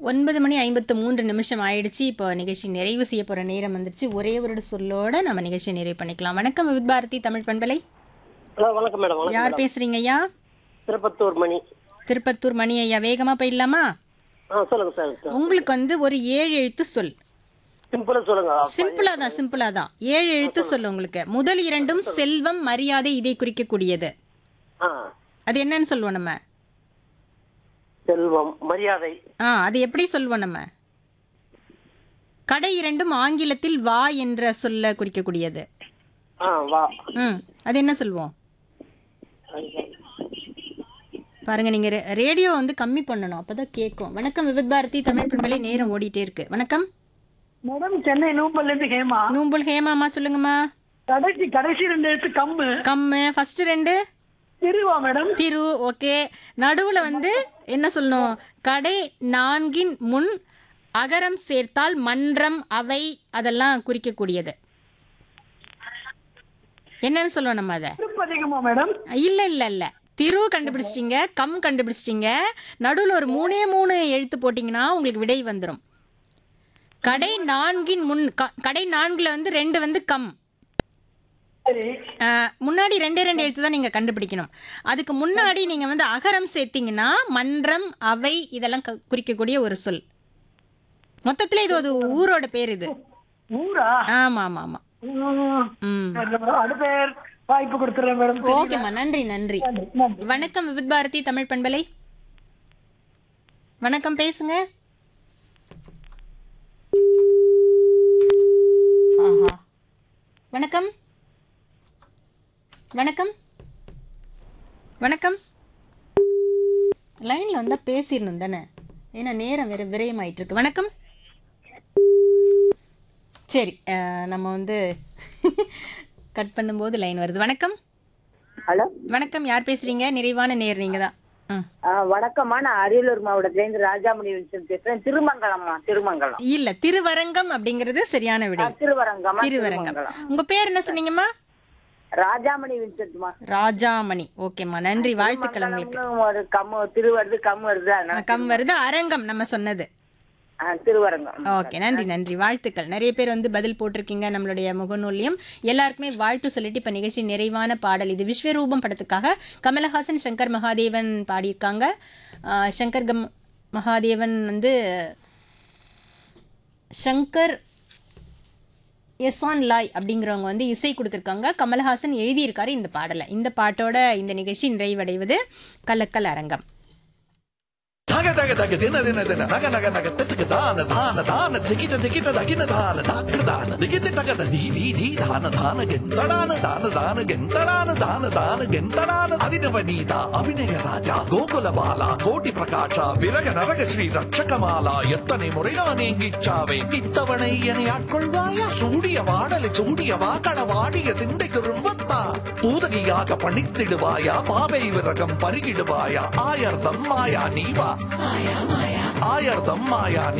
ஒன்பது மணி ஐம்பத்து மூன்று நிமிஷம் ஆயிடுச்சு இப்போ நிகழ்ச்சி நிறைவு செய்ய போற நேரம் வந்துருச்சு ஒரே ஒரு சொல்லோட நம்ம நிகழ்ச்சியை நிறைவு பண்ணிக்கலாம் வணக்கம் வித் பாரதி தமிழ் பண்பலை ஹலோ வணக்கம் மேடம் வணக்கம் யார் பேசுறீங்க ஐயா திருப்பத்தூர் மணி திருப்பத்தூர் மணி ஐயா வேகமா போயிடலாமா ஆ சொல்லுங்க சார் உங்களுக்கு வந்து ஒரு ஏழு எழுத்து சொல் சிம்பிளா சொல்லுங்க சிம்பிளா தான் சிம்பிளா தான் ஏழு எழுத்து சொல் உங்களுக்கு முதல் இரண்டும் செல்வம் மரியாதை இதை குறிக்கக்கூடியது ஆ அது என்னன்னு சொல்லுவோம் நம்ம செல்வம் மரியாதை ஆ அது எப்படி சொல்லுவோம் நம்ம கடை இரண்டும் ஆங்கிலத்தில் வா என்ற சொல்ல குறிக்கக்கூடியது ஆ வா ம் அது என்ன சொல்லுவோம் பாருங்க நீங்க ரே- ரேடியோ வந்து கம்மி பண்ணணும் அப்பதான் கேட்கும் வணக்கம் விவித் பாரதி தமிழ் பண்பலை நேரம் ஓடிட்டே இருக்கு வணக்கம் மேடம் சென்னை நூம்பல்ல இருந்து ஹேமா நூம்புல் ஹேமாமா சொல்லுங்கம்மா கடைசி கடைசி ரெண்டு எழுத்து கம்மு கம்மு ஃபர்ஸ்ட் ரெண்டு திருவா மேடம் திரு ஓகே நடுவுல வந்து என்ன சொல்லணும் கடை நான்கின் முன் அகரம் சேர்த்தால் மன்றம் அவை அதெல்லாம் குறிக்கக்கூடியது என்னன்னு சொல்லுவோம் நம்ம அதை திருப்பதிகமா மேடம் இல்ல இல்ல இல்ல திரு கண்டுபிடிச்சிட்டீங்க கம் கண்டுபிடிச்சிட்டீங்க நடுவுல ஒரு மூணே மூணு எழுத்து போட்டிங்கன்னா உங்களுக்கு விடை வந்துடும் கடை நான்கின் முன் க- கடை நான்குல வந்து ரெண்டு வந்து கம் சரி ஆஹ், முன்னாடி ரெண்டே ரெண்டு எழுத்து தான் நீங்க கண்டுபிடிக்கணும் அதுக்கு முன்னாடி நீங்க வந்து அகரம் சேர்த்தீங்கன்னா மன்றம் அவை இதெல்லாம் க- குறிக்கக்கூடிய ஒரு சொல் மொத்தத்துல இது ஒரு ஊரோட பேர் இது ஊரா ஆமா ஆமா ஆமா ம். ம் சரி, மேடம். அடுத்த வாய்ப்பு கொடுத்துறேன் மேடம் ஓகேம்மா நன்றி நன்றி நன்றி. வணக்கம் விவித் பாரதி தமிழ் பண்பலை வணக்கம் பேசுங்க ஆஹா வணக்கம் வணக்கம் வணக்கம் லைன்ல வந்தா பேசிடணும் தானே ஏன்னா நேரம் வேற விரயமாயிட்டு இருக்கு வணக்கம் சரி அஹ், நம்ம வந்து கட் பண்ணும்போது லைன் வருது வணக்கம் ஹலோ வணக்கம் யார் பேசுறீங்க நிறைவான நேர் நீங்க தான் ஆ, வணக்கம்மா நான் அரியலூர் மாவட்டத்திலேருந்து ராஜாமணி வில்சன் பேசுறேன் திருமங்கலம்மா திருமங்கலம் இல்ல திருவரங்கம் அப்படிங்கிறது சரியான விடை ஆ, திருவரங்கம்மா திருவரங்கம் திருமங்கலம் உங்க பேர் என்ன சொன்னீங்கம்மா ராஜாமணி வில்சன்மா ராஜாமணி ஓகேம்மா நன்றி வாழ்த்துக்கள் உங்களுக்கு ஒரு கம்மு திரு வருது கம் வருது அதனால கம் வருது அரங்கம் நம்ம சொன்னது ஆ, திருவரங்கம் ஓகே நன்றி நன்றி வாழ்த்துக்கள் நிறைய பேர் வந்து பதில் போட்டிருக்கீங்க நம்மளுடைய முகநூல்லையும் எல்லாருக்குமே வாழ்த்து சொல்லிட்டு இப்போ நிகழ்ச்சி நிறைவான பாடல் இது விஸ்வரூபம் படத்துக்காக கமலஹாசன் சங்கர் மகாதேவன் பாடியிருக்காங்க ஆஹ் சங்கர் கம் மகாதேவன் வந்து சங்கர் எஸ்ஆன் லாய் அப்படிங்கிறவங்க வந்து இசை கொடுத்துருக்காங்க கமலஹாசன் எழுதியிருக்காரு இந்த பாடலை இந்த பாட்டோட இந்த நிகழ்ச்சி நிறைவடைவது கலக்கல் அரங்கம் தக தக தக தின தின தின நக நக நக திட்டுக்கு தான தான தான திகிட்ட திகிட்ட தகின தான தாக்கு தான திகிட்டு தகத தி தி தி தான தான கெந்தடான தான தான கெந்தடான தான தான கெந்தடான அதினவ நீதா அபிநய ராஜா கோகுல பாலா கோட்டி பிரகாஷா விரக நரக ஸ்ரீ ரட்சகமாலா எத்தனை முறை நான் ஏங்கிச்சாவே இத்தவணை என்னை ஆட்கொள்வாயா சூடிய வாடலை சூடிய வாக்கள வாடிய சிந்தை திரும்பத்தா பூதகியாக பணித்திடுவாயா பாவை விரகம் பருகிடுவாயா ஆயர்தம் மாயா நீவா ஆயர்தம் மாயா